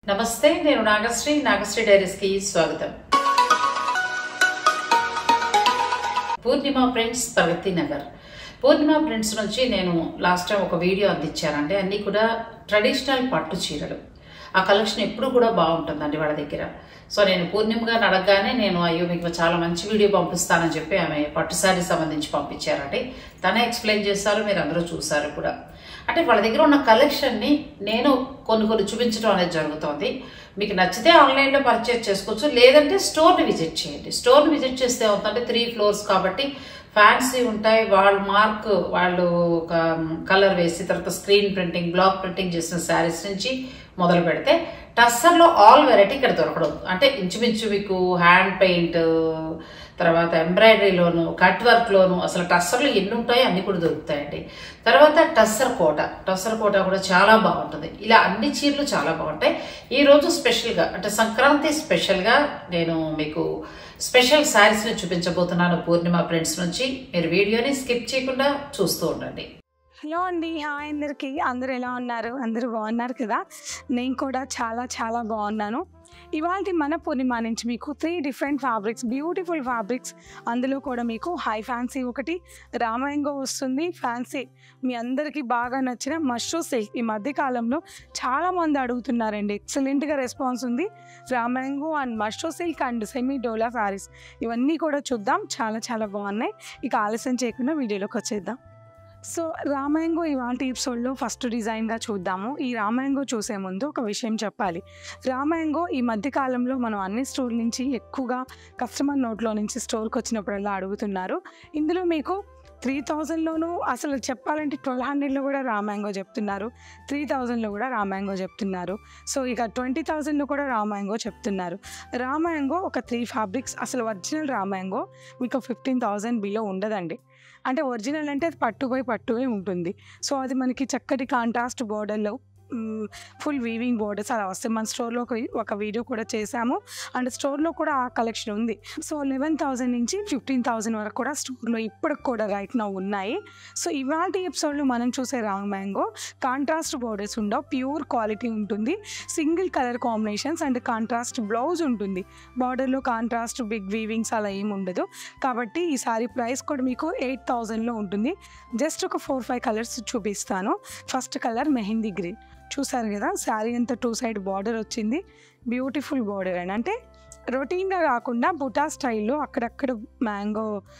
నమస్తే నేను నాగశ్రీ నాగశ్రీ డైరీస్ కి స్వాగతం పూర్ణిమ ప్రింట్స్ ప్రగతి నగర్ పూర్ణిమ ప్రింట్స్ నుంచి నేను లాస్ట్ టైం ఒక వీడియో అందించానండి అన్నీ కూడా ట్రెడిషనల్ పట్టు చీరలు ఆ కలెక్షన్ ఎప్పుడు కూడా బాగుంటుందండి వాళ్ళ దగ్గర సో నేను పూర్ణిమ గారిని అడగగానే నేను అయ్యో మీకు చాలా మంచి వీడియో పంపిస్తానని చెప్పి ఆమె పట్టు శారీ సంబంధించి పంపించారండి తనే ఎక్స్ప్లెయిన్ చేశారు మీరు అందరూ చూసారు కూడా అంటే వాళ్ళ దగ్గర ఉన్న కలెక్షన్ని నేను కొన్ని కొన్ని చూపించడం అనేది జరుగుతోంది మీకు నచ్చితే ఆన్లైన్లో పర్చేజ్ చేసుకోవచ్చు లేదంటే స్టోర్ని విజిట్ చేయండి స్టోర్ని విజిట్ చేస్తే అవుతుందంటే త్రీ ఫ్లోర్స్ కాబట్టి ఫ్యాన్సీ ఉంటాయి వాళ్ళ మార్క్ వాళ్ళు ఒక కలర్ వేసి తర్వాత స్క్రీన్ ప్రింటింగ్ బ్లాక్ ప్రింటింగ్ చేసిన శారీస్ నుంచి మొదలు పెడితే టస్సర్లో ఆల్ వెరైటీ ఇక్కడ దొరకడం అంటే ఇంచుమించు మీకు హ్యాండ్ పెయింట్ తర్వాత ఎంబ్రాయిడరీలోను కట్ వర్క్లోను అసలు టస్సర్లు ఎన్ని ఉంటాయో అన్ని కూడా దొరుకుతాయండి తర్వాత టస్సర్ కోట టస్సర్ కోట కూడా చాలా బాగుంటుంది ఇలా అన్ని చీరలు చాలా బాగుంటాయి ఈ రోజు స్పెషల్గా అంటే సంక్రాంతి స్పెషల్గా నేను మీకు స్పెషల్ శారీస్ని చూపించబోతున్నాను పూర్ణిమ ప్రింట్స్ నుంచి మీరు వీడియోని స్కిప్ చేయకుండా చూస్తూ ఉండండి హలో అండి హాయ్ అందరికీ అందరూ ఎలా ఉన్నారు అందరూ బాగున్నారు కదా నేను కూడా చాలా చాలా బాగున్నాను ఇవాళ మన పూర్ణిమ నుంచి మీకు three different fabrics beautiful fabrics అందులో కూడా మీకు హై ఫ్యాన్సీ ఒకటి రామాయంగో వస్తుంది ఫ్యాన్సీ మీ అందరికీ బాగా నచ్చిన మష్రూ సిల్క్ ఈ మధ్య కాలంలో చాలామంది అడుగుతున్నారండి ఎక్సలెంట్గా రెస్పాన్స్ ఉంది రామాయంగో and mashru silk and semi dola sarees ఇవన్నీ కూడా చూద్దాం చాలా చాలా బాగున్నాయి ఇక ఆలస్యం చేయకుండా వీడియోలోకి వచ్చేద్దాం సో రామాయంగో ఇవాళ ఎపిసోడ్లో ఫస్ట్ డిజైన్గా చూద్దాము ఈ రామాయంగో చూసే ముందు ఒక విషయం చెప్పాలి రామాయంగో ఈ మధ్య కాలంలో మనం అన్ని స్టోర్ నుంచి ఎక్కువగా కస్టమర్ నోట్లో నుంచి స్టోర్కి వచ్చినప్పుడల్లా అడుగుతున్నారు ఇందులో మీకు త్రీ థౌజండ్లోనూ అసలు చెప్పాలంటే ట్వెల్వ్ హండ్రెడ్లో కూడా రామాయంగో చెప్తున్నారు త్రీ థౌజండ్లో కూడా రామాయంగో చెప్తున్నారు సో ఇక ట్వంటీ థౌజండ్లో కూడా రామాయంగో చెప్తున్నారు రామాయంగో ఒక త్రీ ఫ్యాబ్రిక్స్ అసలు ఒరిజినల్ రామాయంగో మీకు ఫిఫ్టీన్ థౌజండ్ బిలో ఉండదండి అంటే ఒరిజినల్ అంటే అది పట్టుపోయి పట్టుపోయి ఉంటుంది సో అది మనకి చక్కటి కాంట్రాస్ట్ బోర్డర్లో ఫుల్ వీవింగ్ బోర్డర్స్ అలా వస్తాయి మన స్టోర్లో ఒక ఒక వీడియో కూడా చేశాము అండ్ స్టోర్లో కూడా ఆ కలెక్షన్ ఉంది సో లెవెన్ థౌజండ్ నుంచి ఫిఫ్టీన్ థౌజండ్ వరకు కూడా స్టోర్లో ఇప్పటికి కూడా రైట్ నా ఉన్నాయి సో ఇవాళ ఎపిసోడ్లో మనం చూసే రాంగ్ మ్యాంగో కాంట్రాస్ట్ బోర్డర్స్ ఉండవు ప్యూర్ క్వాలిటీ ఉంటుంది single colour combinations and contrast blouse ఉంటుంది బార్డర్లో కాంట్రాస్ట్ బిగ్ వీవింగ్స్ అలా ఏమి ఉండదు కాబట్టి ఈ సారీ ప్రైస్ కూడా మీకు ఎయిట్ థౌజండ్లో ఉంటుంది జస్ట్ ఒక ఫోర్ ఫైవ్ కలర్స్ చూపిస్తాను ఫస్ట్ కలర్ మెహందీ గ్రీన్ చూసారు కదా శారీ అంతా టూ సైడ్ బార్డర్ వచ్చింది బ్యూటిఫుల్ బార్డర్ అండి అంటే రొటీన్గా కాకుండా బుటా స్టైల్లో అక్కడక్కడ మ్యాంగో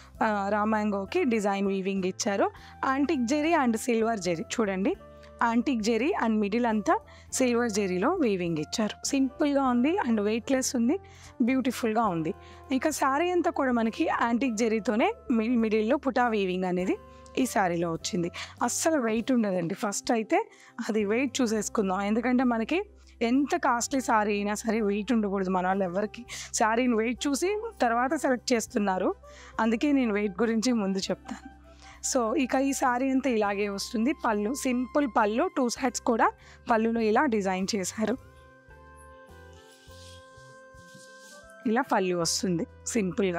రామాంగోకి డిజైన్ వీవింగ్ ఇచ్చారు antique zari and silver zari చూడండి ఆంటిక్ జెరీ అండ్ మిడిల్ అంతా సిల్వర్ జెరీలో వీవింగ్ ఇచ్చారు సింపుల్గా ఉంది అండ్ వెయిట్లెస్ ఉంది బ్యూటిఫుల్గా ఉంది ఇంకా శారీ అంతా కూడా మనకి యాంటిక్ జెరీతోనే మిడిల్లో పుటా వీవింగ్ అనేది ఈ శారీలో వచ్చింది అస్సలు వెయిట్ ఉండదండి ఫస్ట్ అయితే అది వెయిట్ చూసేసుకుందాం ఎందుకంటే మనకి ఎంత కాస్ట్లీ శారీ అయినా సరే వెయిట్ ఉండకూడదు మన వాళ్ళు ఎవరికి శారీని వెయిట్ చూసి తర్వాత సెలెక్ట్ చేస్తున్నారు అందుకే నేను వెయిట్ గురించి ముందు చెప్తాను సో ఇక ఈ శారీ అంతా ఇలాగే వస్తుంది పళ్ళు సింపుల్ పళ్ళు టూ సైడ్స్ కూడా పళ్ళులో ఇలా డిజైన్ చేశారు ఇలా పళ్ళు వస్తుంది సింపుల్గా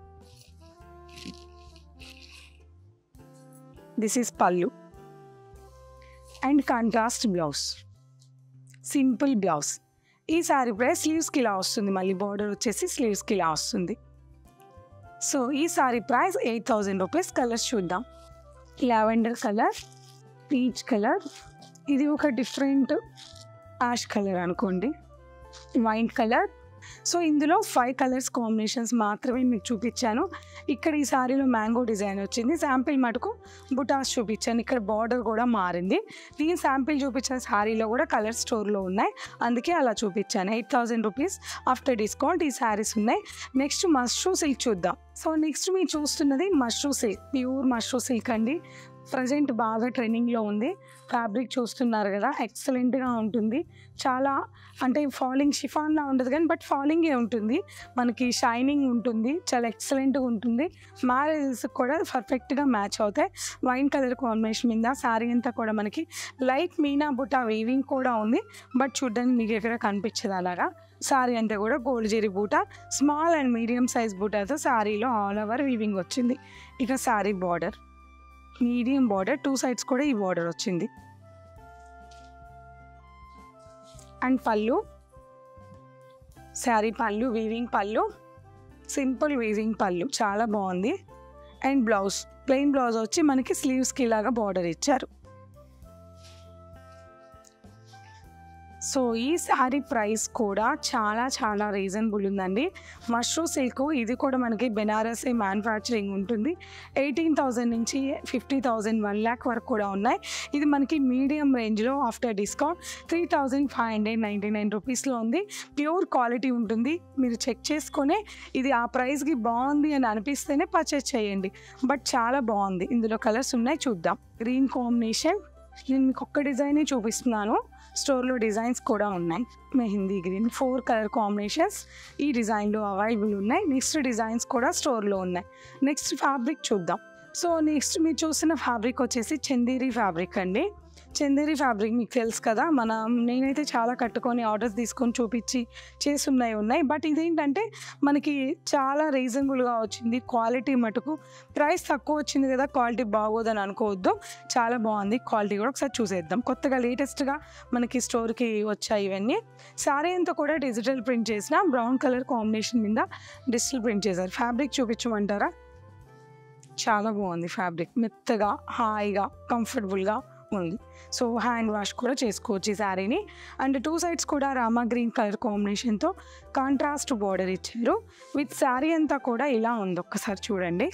దిస్ ఈస్ పళ్ళు and contrast blouse simple blouse ఈ శారీ ప్రైస్ స్లీవ్స్కి ఇలా వస్తుంది మళ్ళీ బార్డర్ వచ్చేసి స్లీవ్స్కి ఇలా వస్తుంది సో ఈ sari price eight thousand rupees colours చూద్దాం లావెండర్ కలర్ పీచ్ కలర్ ఇది ఒక డిఫరెంట్ యాష్ కలర్ అనుకోండి వైట్ కలర్ సో ఇందులో ఫైవ్ కలర్స్ కాంబినేషన్స్ మాత్రమే మీకు చూపించాను ఇక్కడ ఈ సారీలో మ్యాంగో డిజైన్ వచ్చింది శాంపిల్ మటుకు బుటాస్ చూపించాను ఇక్కడ బార్డర్ కూడా మారింది దీని శాంపిల్ చూపించిన శారీలో కూడా కలర్ స్టోర్లో ఉన్నాయి అందుకే అలా చూపించాను eight thousand rupees after discount ఈ శారీస్ ఉన్నాయి నెక్స్ట్ మష్రూ సిల్క్ చూద్దాం సో నెక్స్ట్ మీరు చూస్తున్నది mashru silk pure mashru silk అండి ప్రజెంట్ బాగా ట్రెండింగ్లో ఉంది ఫ్యాబ్రిక్ చూస్తున్నారు కదా ఎక్సలెంట్గా ఉంటుంది చాలా అంటే ఫాలింగ్ షిఫాన్లా ఉండదు కానీ బట్ ఫాలింగే ఉంటుంది మనకి షైనింగ్ ఉంటుంది చాలా ఎక్సలెంట్గా ఉంటుంది మ్యారేజెస్ కూడా పర్ఫెక్ట్గా మ్యాచ్ అవుతాయి వైన్ కలర్ కాంబినేషన్ మీద శారీ అంతా కూడా మనకి లైట్ మీనా బుటా వీవింగ్ కూడా ఉంది బట్ చూడడానికి మీకు ఎక్కడ కనిపించదు అలాగా శారీ అంతా కూడా గోల్డ్ జెరీ బూట స్మాల్ అండ్ మీడియం సైజ్ బూటాతో శారీలో ఆల్ ఓవర్ వీవింగ్ వచ్చింది ఇక sari border medium border two sides కూడా ఈ బార్డర్ వచ్చింది అండ్ పళ్ళు శారీ పళ్ళు వీవింగ్ పళ్ళు సింపుల్ వీవింగ్ పళ్ళు చాలా బాగుంది అండ్ బ్లౌజ్ ప్లెయిన్ బ్లౌజ్ వచ్చి మనకి స్లీవ్స్కి ఇలాగా బార్డర్ ఇచ్చారు సో ఈ శారీ ప్రైస్ కూడా చాలా చాలా రీజనబుల్ ఉందండి మష్రూ సిల్క్ ఇది కూడా మనకి బెనారసీ మ్యానుఫ్యాక్చరింగ్ ఉంటుంది ఎయిటీన్ థౌజండ్ నుంచి ఫిఫ్టీ థౌజండ్ వన్ ల్యాక్ వరకు కూడా ఉన్నాయి ఇది మనకి మీడియం రేంజ్లో after discount three thousand five hundred ninety nine రూపీస్లో ఉంది ప్యూర్ క్వాలిటీ ఉంటుంది మీరు చెక్ చేసుకొని ఇది ఆ ప్రైస్కి బాగుంది అని అనిపిస్తేనే పర్చేస్ చేయండి బట్ చాలా బాగుంది ఇందులో కలర్స్ ఉన్నాయి చూద్దాం గ్రీన్ కాంబినేషన్ నేను మీకు ఒక్క డిజైనే చూపిస్తున్నాను స్టోర్లో డిజైన్స్ కూడా ఉన్నాయి mehndi green four colour combinations ఈ డిజైన్లో అవైలబుల్ ఉన్నాయి నెక్స్ట్ డిజైన్స్ కూడా స్టోర్లో ఉన్నాయి నెక్స్ట్ ఫ్యాబ్రిక్ చూద్దాం సో నెక్స్ట్ మీరు చూసిన ఫ్యాబ్రిక్ వచ్చేసి చందేరి ఫ్యాబ్రిక్ అండి చందేరి ఫ్యాబ్రిక్ మీకు తెలుసు కదా మనం నేనైతే చాలా కట్టుకొని ఆర్డర్స్ తీసుకొని చూపించి చేస్తున్నాయి ఉన్నాయి బట్ ఇదేంటంటే మనకి చాలా రీజనబుల్గా వచ్చింది క్వాలిటీ మటుకు ప్రైస్ తక్కువ వచ్చింది కదా క్వాలిటీ బాగోదని అనుకోవద్దు చాలా బాగుంది క్వాలిటీ కూడా ఒకసారి చూసేద్దాం కొత్తగా లేటెస్ట్గా మనకి స్టోర్కి వచ్చాయి ఇవన్నీ శారీ అంతా కూడా డిజిటల్ ప్రింట్ చేసిన బ్రౌన్ కలర్ కాంబినేషన్ మీద డిజిటల్ ప్రింట్ చేశారు ఫ్యాబ్రిక్ చూపించమంటారా చాలా బాగుంది ఫ్యాబ్రిక్ మెత్తగా హాయిగా కంఫర్టబుల్గా ఉంది సో హ్యాండ్ వాష్ కూడా చేసుకోవచ్చు ఈ శారీని అండ్ టూ సైడ్స్ కూడా రామా గ్రీన్ కలర్ కాంబినేషన్తో కాంట్రాస్ట్ బార్డర్ ఇచ్చారు విత్ శారీ అంతా కూడా ఇలా ఉంది ఒక్కసారి చూడండి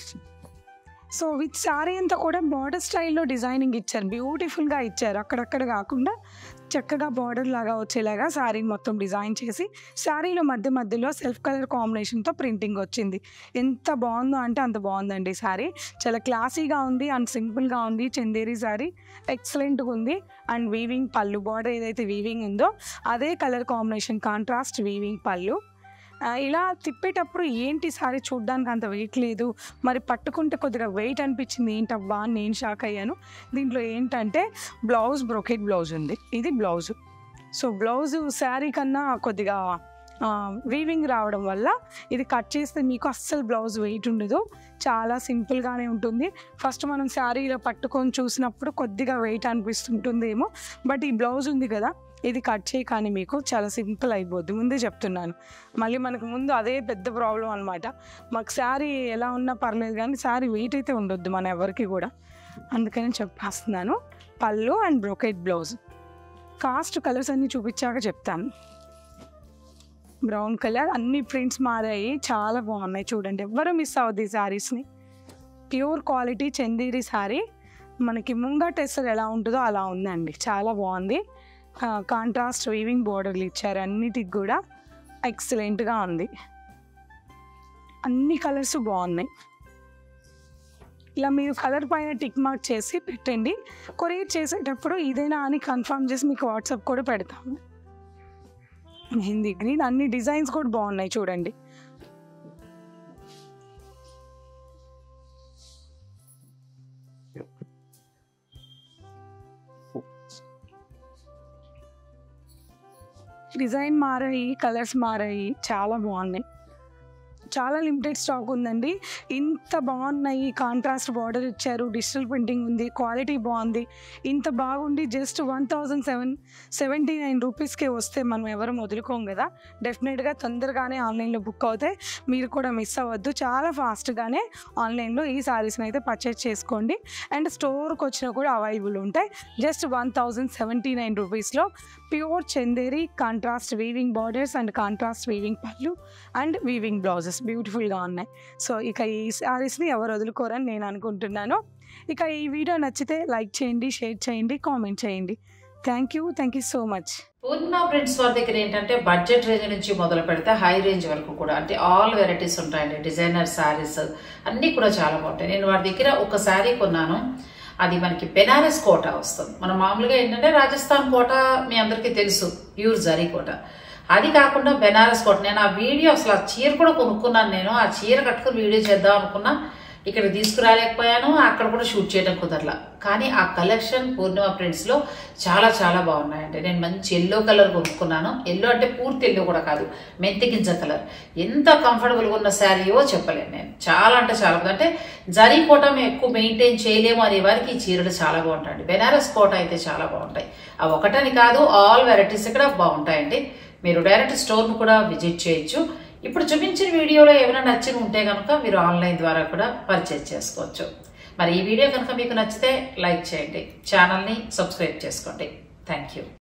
సో విత్ శారీ అంతా కూడా బార్డర్ స్టైల్లో డిజైనింగ్ ఇచ్చారు బ్యూటిఫుల్గా ఇచ్చారు అక్కడక్కడ కాకుండా చక్కగా బార్డర్ లాగా వచ్చేలాగా శారీని మొత్తం డిజైన్ చేసి శారీలో మధ్య మధ్యలో సెల్ఫ్ కలర్ కాంబినేషన్తో ప్రింటింగ్ వచ్చింది ఎంత బాగుందో అంటే అంత బాగుందండి శారీ చాలా క్లాసీగా ఉంది అండ్ సింపుల్గా ఉంది చందేరి శారీ ఎక్సలెంట్గా ఉంది అండ్ వీవింగ్ పళ్ళు బార్డర్ ఏదైతే వీవింగ్ ఉందో అదే కలర్ కాంబినేషన్ కాంట్రాస్ట్ వీవింగ్ పళ్ళు ఆ, ఇలా తిప్పేటప్పుడు ఏంటి సారీ చూడడానికి అంత వెయిట్ లేదు మరి పట్టుకుంటే కొద్దిగా వెయిట్ అనిపించింది ఏంటబ్బా అని నేను షాక్ అయ్యాను దీంట్లో ఏంటంటే బ్లౌజ్ బ్రొకెట్ బ్లౌజ్ ఉంది ఇది బ్లౌజ్ సో బ్లౌజ్ శారీ కన్నా కొద్దిగా వీవింగ్ రావడం వల్ల ఇది కట్ చేస్తే మీకు అస్సలు బ్లౌజ్ వెయిట్ ఉండదు చాలా సింపుల్గానే ఉంటుంది ఫస్ట్ మనం శారీలో పట్టుకొని చూసినప్పుడు కొద్దిగా వెయిట్ అనిపిస్తుంటుందేమో బట్ ఈ బ్లౌజ్ ఉంది కదా ఇది కట్ చేయకాని మీకు చాలా సింపుల్ అయిపోద్ది ముందే చెప్తున్నాను మళ్ళీ మనకు ముందు అదే పెద్ద ప్రాబ్లం అనమాట మాకు శారీ ఎలా ఉన్నా పర్లేదు కానీ శారీ వెయిట్ అయితే ఉండొద్దు మన ఎవరికి కూడా అందుకని చెప్పేస్తున్నాను పళ్ళు and brocade blouse cost colours అన్నీ చూపించాక చెప్తాను బ్రౌన్ కలర్ అన్ని ప్రింట్స్ మారాయి చాలా బాగున్నాయి చూడండి ఎవ్వరూ మిస్ అవ్వద్దు ఈ శారీస్ని ప్యూర్ క్వాలిటీ చందేరి శారీ మనకి ముంగట ఎసరు ఎలా ఉంటుందో అలా ఉందండి చాలా బాగుంది కాంట్రాస్ట్ వీవింగ్ బోర్డర్లు ఇచ్చారు అన్నిటికి కూడా ఎక్సలెంట్గా ఉంది అన్ని కలర్స్ బాగున్నాయి ఇలా మీరు కలర్ పైన టిక్ మార్క్ చేసి పెట్టండి కొరియర్ చేసేటప్పుడు ఇదేనా అని కన్ఫర్మ్ చేసి మీకు వాట్సాప్ కూడా పెడతాము మెహందీ గ్రీన్ అన్ని డిజైన్స్ కూడా బాగున్నాయి చూడండి డిజైన్ మారాయి కలర్స్ మారాయి చాలా బాగున్నాయి చాలా లిమిటెడ్ స్టాక్ ఉందండి ఇంత బాగున్నాయి కాంట్రాస్ట్ బార్డర్ ఇచ్చారు డిజిటల్ ప్రింటింగ్ ఉంది క్వాలిటీ బాగుంది ఇంత బాగుండి just one thousand seven seventy nine రూపీస్కే వస్తే మనం ఎవరు వదులుకోం కదా డెఫినెట్గా తొందరగానే ఆన్లైన్లో బుక్ అవుతాయి మీరు కూడా మిస్ అవ్వద్దు చాలా ఫాస్ట్గానే ఆన్లైన్లో ఈ శారీస్ని అయితే పర్చేస్ చేసుకోండి అండ్ స్టోర్కి వచ్చినా కూడా అవైలబుల్ ఉంటాయి just one thousand seventy nine రూపీస్లో pure Chanderi contrast weaving borders and contrast weaving పళ్ళు అండ్ వీవింగ్ బ్లౌజెస్ బ్యూటిఫుల్గా ఉన్నాయి సో ఇక ఈ శారీస్ని ఎవరు వదులుకోరని నేను అనుకుంటున్నాను ఇక ఈ వీడియో నచ్చితే లైక్ చేయండి షేర్ చేయండి కామెంట్ చేయండి thank you thank you so much Purnima prints వారి దగ్గర ఏంటంటే బడ్జెట్ రేంజ్ నుంచి మొదలు పెడితే హై రేంజ్ వరకు కూడా అంటే ఆల్ వెరైటీస్ ఉంటాయండి డిజైనర్ శారీస్ అన్నీ కూడా చాలా బాగుంటాయి నేను వారి దగ్గర ఒక శారీ కొన్నాను అది మనకి బెనారస్ కోట వస్తుంది మనం మామూలుగా ఏంటంటే రాజస్థాన్ కోట మీ అందరికీ తెలుసు ప్యూర్ జరీ కోట అది కాకుండా బెనారస్ కోట నేను ఆ వీడియో అసలు ఆ చీర కూడా కొనుక్కున్నాను నేను ఆ చీర కట్టుకుని వీడియో చేద్దాం అనుకున్నా ఇక్కడ తీసుకురాలేకపోయాను అక్కడ కూడా షూట్ చేయడం కుదరలా కానీ ఆ కలెక్షన్ పూర్ణిమ ప్రింట్స్లో చాలా చాలా బాగున్నాయండి నేను మంచి ఎల్లో కలర్ కొనుక్కున్నాను ఎల్లో అంటే పూర్తి ఎల్లో కూడా కాదు మెంతి గింజ కలర్ ఎంత కంఫర్టబుల్గా ఉన్న శారీయో చెప్పలేను నేను చాలా అంటే చాలా బాగుంది అంటే జరీ కోట మేము ఎక్కువ మెయింటైన్ చేయలేము అనే వారికి ఈ చీరలు చాలా బాగుంటాయండి బెనారస్ కోట అయితే చాలా బాగుంటాయి ఆ ఒకటని కాదు ఆల్ వెరైటీస్ ఇక్కడ బాగుంటాయండి మీరు డైరెక్ట్ స్టోర్ను కూడా విజిట్ చేయొచ్చు ఇప్పుడు చూపించిన వీడియోలో ఏమైనా నచ్చిన ఉంటే కనుక మీరు ఆన్లైన్ ద్వారా కూడా పర్చేజ్ చేసుకోవచ్చు మరి ఈ వీడియో కనుక మీకు నచ్చితే లైక్ చేయండి ఛానల్ని సబ్స్క్రైబ్ చేసుకోండి థ్యాంక్ యూ